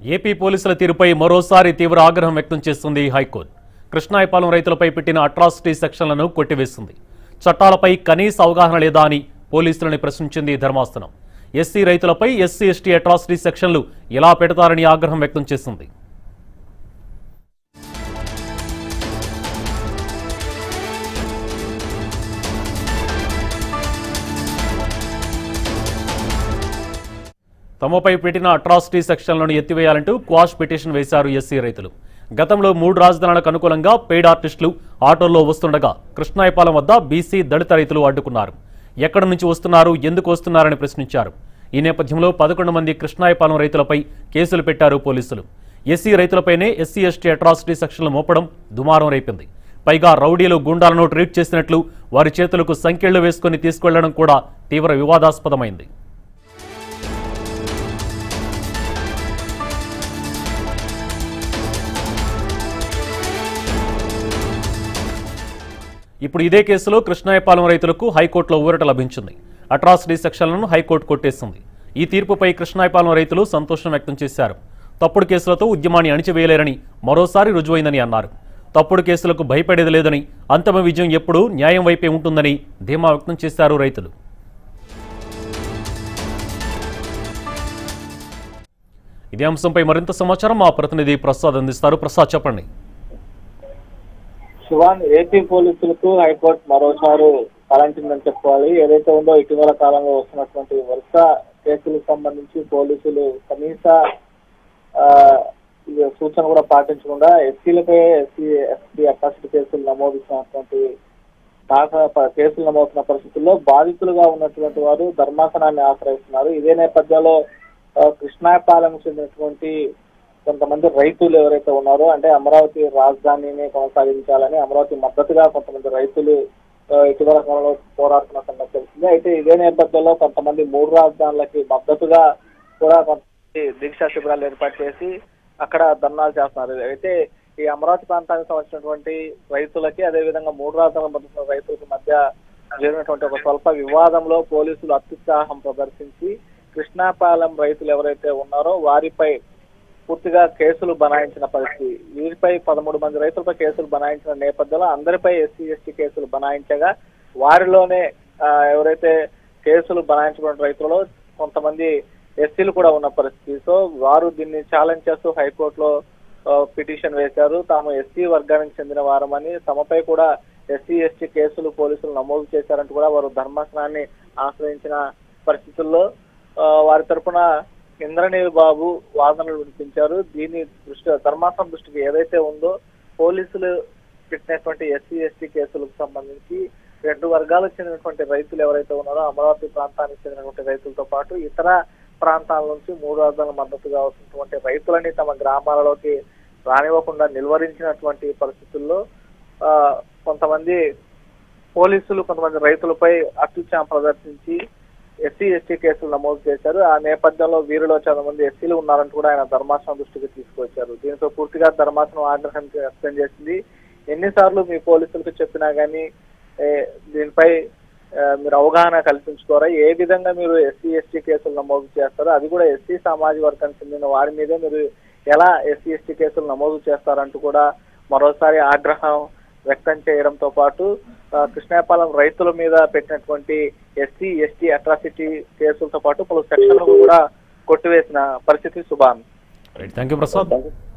AP పోలీసుల తీరుపై మరోసారి తీవ్ర ఆగ్రహం వ్యక్తం చేస్తుంది హైకోర్టు కృష్ణాయపాలెం రైతులపై పెట్టిన అట్రాసిటీ సెక్షన్లను కొట్టివేసింది చట్టాలపై కనీస అవగాహన లేదా అని పోలీసులని ప్రశ్నించింది ధర్మాసనం ఎస్సీ రైతులపై ఎస్సీ ఎస్టీ అట్రాసిటీ సెక్షన్లు ఎలా పెడతారని ఆగ్రహం వ్యక్తం చేసింది తమపై పెట్టిన అట్రాసిటీ సెక్షన్లను ఎత్తివేయాలంటూ క్వాష్ పిటిషన్ వేశారు ఎస్సీ రైతులు గతంలో మూడు రాజధానులకు అనుకూలంగా పెయిడ్ ఆర్టిస్టులు ఆటోల్లో వస్తుండగా కృష్ణాయపాలెం వద్ద బీసీ దళిత రైతులు అడ్డుకున్నారు ఎక్కడి నుంచి వస్తున్నారు ఎందుకు వస్తున్నారని ప్రశ్నించారు ఈ నేపథ్యంలో పదకొండు మంది కృష్ణాయపాలెం రైతులపై కేసులు పెట్టారు పోలీసులు ఎస్సీ రైతులపైనే ఎస్సీ ఎస్టీ అట్రాసిటీ సెక్షన్లు మోపడం దుమారం రేపింది పైగా రౌడీలు గుండాలను ట్రీట్ చేసినట్లు వారి చేతులకు సంకెళ్లు వేసుకుని తీసుకెళ్లడం కూడా తీవ్ర వివాదాస్పదమైంది ఇప్పుడు ఇదే కేసులో కృష్ణాయపాలెం రైతులకు హైకోర్టులో ఊరట లభించింది అట్రాసిటీ సెక్షన్లను హైకోర్టు కొట్టేసింది ఈ తీర్పుపై కృష్ణాయపాలెం రైతులు సంతోషం వ్యక్తం చేశారు తప్పుడు కేసులతో ఉద్యమాన్ని అణిచివేయలేరని మరోసారి రుజువైందని అన్నారు తప్పుడు కేసులకు భయపడేది లేదని అంతిమ విజయం ఎప్పుడూ న్యాయం వైపే ఉంటుందని ధీమా వ్యక్తం చేశారు రైతులు ఇదే అంశంపై మరింత సమాచారం మా ప్రతినిధి ప్రసాద్ అందిస్తారు ప్రసాద్ చెప్పండి శివాన్ ఏపీ పోలీసులకు హైకోర్టు మరోసారి తలంటిందని చెప్పుకోవాలి ఏదైతే ఉందో ఇటీవల కాలంలో వస్తున్నటువంటి వరుస కేసులకు సంబంధించి పోలీసులు కనీస ఆ, ఇది సూచన కూడా పాటించకుండా ఎస్సీలపై ఎస్సీ ఎస్సీ అట్రాసిటీ కేసులు నమోదిస్తున్నటువంటి దాఖలా ప- కేసులు నమోదుతున్న పరిస్థితుల్లో బాధితులుగా ఉన్నటువంటి వారు ధర్మాసనాన్ని ఆశ్రయిస్తున్నారు ఇదే నేపథ్యంలో ఆ, కృష్ణాపాలెంకు చెందినటువంటి కొంతమంది రైతులు ఎవరైతే ఉన్నారో అంటే అమరావతి రాజధానిని కొనసాగించాలని అమరావతి మద్దతుగా కొంతమంది రైతులు ఆ, ఇటీవల కాలంలో పోరాడుతున్న సంగతి తెలిసింది అయితే ఇదే నేపథ్యంలో కొంతమంది మూడు రాజధానులకి మద్దతుగా కూడా కొంతమంది దీక్షా శిబిరాలు ఏర్పాటు చేసి అక్కడ ధర్నాలు చేస్తున్నారు అయితే ఈ అమరావతి ప్రాంతానికి సంబంధించినటువంటి రైతులకి అదేవిధంగా మూడు రాజధానుల మద్దతు రైతులకి మధ్య జరిగినటువంటి ఒక స్వల్ప వివాదంలో పోలీసులు అత్యుత్సాహం ప్రదర్శించి కృష్ణాపాలెం రైతులు ఎవరైతే ఉన్నారో వారిపై పూర్తిగా కేసులు బనాయించిన పరిస్థితి వీరిపై పదమూడు మంది రైతులపై కేసులు బనాయించిన నేపథ్యంలో అందరిపై ఎస్సీ ఎస్టీ కేసులు బనాయించగా వారిలోనే ఆ, ఎవరైతే కేసులు బనాయించబడిన రైతులలో కొంతమంది ఎస్సీలు కూడా ఉన్న పరిస్థితి సో వారు దీన్ని ఛాలెంజ్ చేస్తూ హైకోర్టులో ఆ, పిటిషన్ వేశారు తాము ఎస్సీ వర్గానికి చెందిన వారమని తమపై కూడా ఎస్సీ ఎస్టీ కేసులు పోలీసులు నమోదు చేశారంటూ కూడా వారు ధర్మాసనాన్ని ఆశ్రయించిన పరిస్థితుల్లో ఆ, వారి తరపున ఇంద్రనీల్ బాబు వాదనలు వినిపించారు దీని దృష్టి ధర్మాసనం దృష్టికి ఏదైతే ఉందో పోలీసులు పెట్టినటువంటి ఎస్సీ ఎస్టీ కేసులకు సంబంధించి రెండు వర్గాలకు చెందినటువంటి రైతులు ఎవరైతే ఉన్నారో అమరావతి ప్రాంతానికి చెందినటువంటి రైతులతో పాటు ఇతర ప్రాంతాల నుంచి మూడు రాజధానుల మద్దతుగా వస్తున్నటువంటి రైతులని తమ గ్రామాలలోకి రానివ్వకుండా నిలువరించినటువంటి పరిస్థితుల్లో ఆ, కొంతమంది పోలీసులు కొంతమంది రైతులపై అత్యుత్సాహం ప్రదర్శించి ఎస్సీ ఎస్టీ కేసులు నమోదు చేశారు ఆ నేపథ్యంలో వీరిలో చాలా మంది ఎస్సీలు ఉన్నారంటూ కూడా ఆయన ధర్మాసనం దృష్టికి తీసుకొచ్చారు దీంతో పూర్తిగా ధర్మాసనం ఆగ్రహం వ్యక్తం చేసింది ఎన్నిసార్లు మీ పోలీసులకు చెప్పినా గానీ ఏ, దీనిపై ఆ, మీరు అవగాహన కల్పించుకోరా ఏ విధంగా మీరు ఎస్సీ ఎస్టీ కేసులు నమోదు చేస్తారో అది కూడా ఎస్సీ సామాజిక వర్గానికి చెందిన వారి మీదే మీరు ఎలా ఎస్సీ ఎస్టీ కేసులు నమోదు చేస్తారంటూ కూడా మరోసారి ఆగ్రహం వ్యక్తం చేయడంతో పాటు ఆ, కృష్ణాపాలెం రైతుల మీద పెట్టినటువంటి ఎస్సీ ఎస్టీ అట్రాసిటీ కేసులతో పాటు పలు సెక్షన్లు కూడా కొట్టివేసిన పరిస్థితి Subhan right thank you Prasad